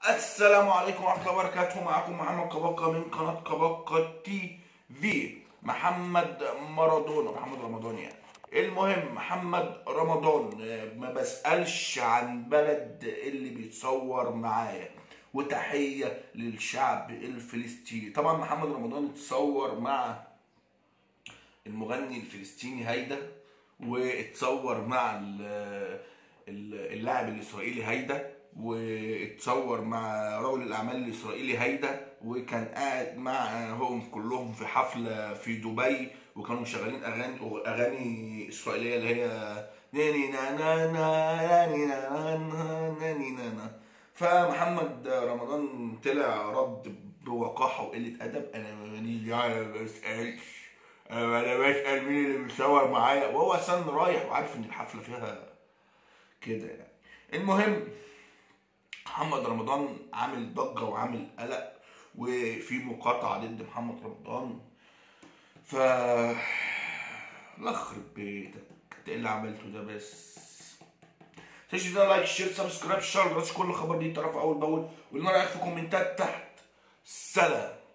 السلام عليكم ورحمة الله وبركاته معكم محمد كباقة من قناة كباقة تي في محمد مارادونا محمد رمضان يعني المهم محمد رمضان آه، ما بسألش عن بلد اللي بيتصور معايا وتحية للشعب الفلسطيني طبعا محمد رمضان اتصور مع المغني الفلسطيني هيدا واتصور مع ال- ال- اللاعب الاسرائيلي هيدا واتصور مع رجل الاعمال الاسرائيلي هيدا وكان قاعد معهم كلهم في حفله في دبي وكانوا مشغلين اغاني اغاني اسرائيليه اللي هي ناني نا نا نا ناني نا نا نا ناني نا نا فمحمد رمضان طلع رد بوقاحه وقله ادب انا ماليش دعوه ما بسالش انا بسال مين اللي بيصور معايا وهو اصلا رايح وعارف ان الحفله فيها كده يعني المهم محمد رمضان عامل ضجه وعامل قلق وفي مقاطعه ضد محمد رمضان ف الله يخرب بيتك انت ايه اللي عملته ده بس تنساش ده لايك شير سبسكرايب شير كل خبر دي تعرفه اول باول واللي رايك في كومنتات تحت سلام